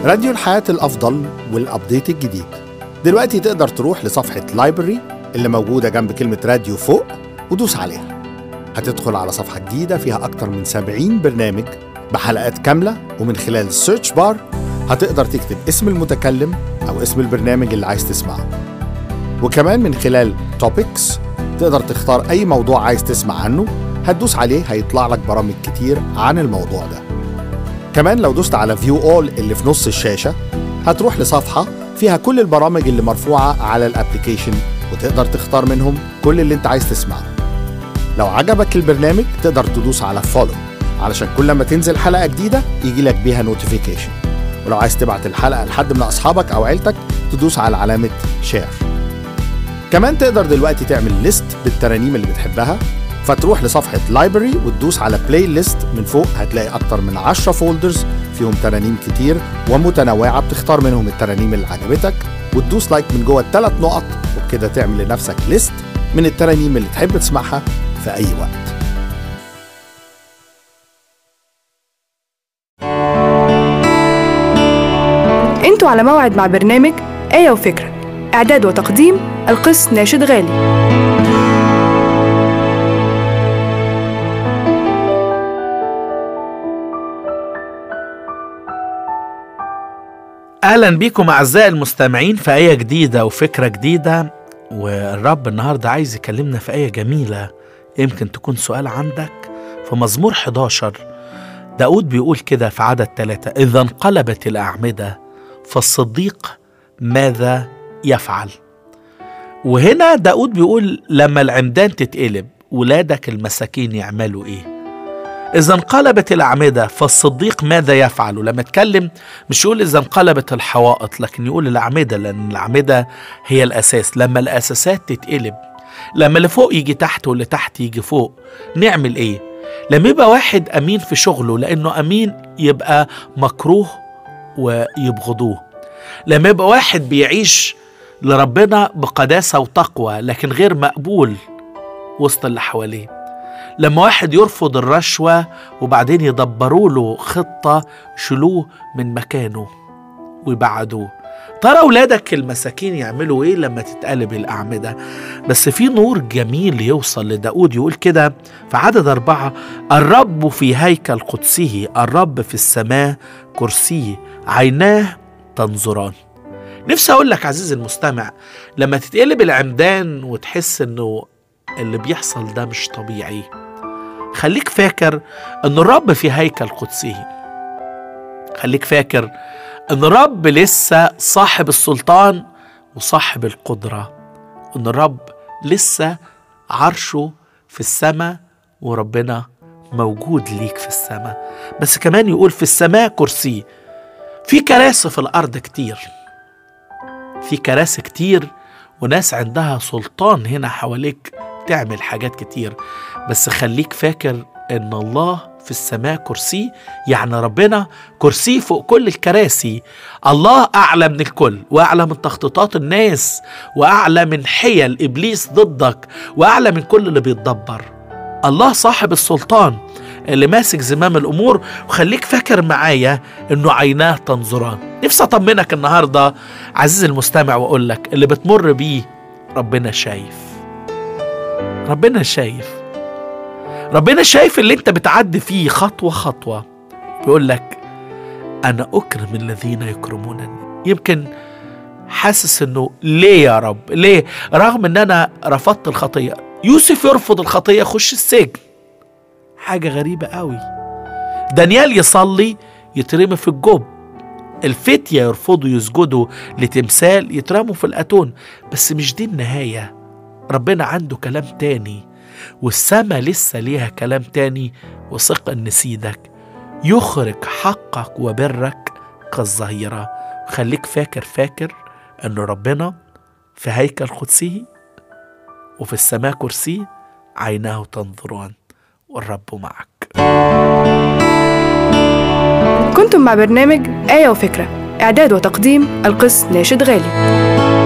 راديو الحياة الأفضل والأبديت الجديد دلوقتي تقدر تروح لصفحة لايبرري اللي موجودة جنب كلمة راديو فوق ودوس عليها هتدخل على صفحة جديدة فيها أكتر من 70 برنامج بحلقات كاملة ومن خلال السيرش بار هتقدر تكتب اسم المتكلم أو اسم البرنامج اللي عايز تسمعه وكمان من خلال توبكس تقدر تختار أي موضوع عايز تسمع عنه هتدوس عليه هيطلع لك برامج كتير عن الموضوع ده كمان لو دوست على فيو اول اللي في نص الشاشة هتروح لصفحة فيها كل البرامج اللي مرفوعة على الابليكيشن وتقدر تختار منهم كل اللي انت عايز تسمعه لو عجبك البرنامج تقدر تدوس على فولو علشان كل ما تنزل حلقة جديدة يجي لك بيها نوتيفيكيشن ولو عايز تبعت الحلقة لحد من أصحابك أو عيلتك تدوس على علامة شير كمان تقدر دلوقتي تعمل ليست بالترانيم اللي بتحبها فتروح لصفحة لايبرري وتدوس على بلاي ليست من فوق هتلاقي أكتر من 10 فولدرز فيهم ترانيم كتير ومتنوعة بتختار منهم الترانيم اللي عجبتك وتدوس لايك من جوه الثلاث نقط وبكده تعمل لنفسك ليست من الترانيم اللي تحب تسمعها في أي وقت انتوا على موعد مع برنامج آية وفكرة إعداد وتقديم القس ناشد غالي اهلا بيكم اعزائي المستمعين في ايه جديده وفكره جديده والرب النهارده عايز يكلمنا في ايه جميله يمكن تكون سؤال عندك في مزمور 11 داود بيقول كده في عدد ثلاثة إذا انقلبت الأعمدة فالصديق ماذا يفعل وهنا داود بيقول لما العمدان تتقلب ولادك المساكين يعملوا ايه إذا انقلبت الأعمدة فالصديق ماذا يفعل؟ لما اتكلم مش يقول إذا انقلبت الحوائط لكن يقول الأعمدة لأن الأعمدة هي الأساس لما الأساسات تتقلب لما اللي فوق يجي تحت واللي تحت يجي فوق نعمل إيه؟ لما يبقى واحد أمين في شغله لأنه أمين يبقى مكروه ويبغضوه لما يبقى واحد بيعيش لربنا بقداسة وتقوى لكن غير مقبول وسط اللي حواليه لما واحد يرفض الرشوة وبعدين يدبروا له خطة يشيلوه من مكانه ويبعدوه ترى أولادك المساكين يعملوا إيه لما تتقلب الأعمدة بس في نور جميل يوصل لداود يقول كده في عدد أربعة الرب في هيكل قدسه الرب في السماء كرسيه عيناه تنظران نفسي أقول لك عزيزي المستمع لما تتقلب العمدان وتحس إنه اللي بيحصل ده مش طبيعي خليك فاكر ان الرب في هيكل قدسه خليك فاكر ان الرب لسه صاحب السلطان وصاحب القدرة ان الرب لسه عرشه في السماء وربنا موجود ليك في السماء بس كمان يقول في السماء كرسي في كراسي في الارض كتير في كراسي كتير وناس عندها سلطان هنا حواليك تعمل حاجات كتير بس خليك فاكر ان الله في السماء كرسي يعني ربنا كرسي فوق كل الكراسي الله اعلى من الكل واعلى من تخطيطات الناس واعلى من حيل ابليس ضدك واعلى من كل اللي بيتدبر الله صاحب السلطان اللي ماسك زمام الامور وخليك فاكر معايا انه عيناه تنظران نفسي اطمنك النهارده عزيزي المستمع واقول لك اللي بتمر بيه ربنا شايف ربنا شايف ربنا شايف اللي انت بتعدي فيه خطوة خطوة بيقول لك أنا أكرم الذين يكرمونني يمكن حاسس انه ليه يا رب ليه رغم ان انا رفضت الخطية يوسف يرفض الخطية يخش السجن حاجة غريبة قوي دانيال يصلي يترمي في الجب الفتية يرفضوا يسجدوا لتمثال يترموا في الأتون بس مش دي النهاية ربنا عنده كلام تاني والسما لسه ليها كلام تاني وثق ان سيدك يخرج حقك وبرك كالظهيرة خليك فاكر فاكر ان ربنا في هيكل قدسه وفي السماء كرسيه عيناه تنظران والرب معك كنتم مع برنامج آية وفكرة إعداد وتقديم القس ناشد غالي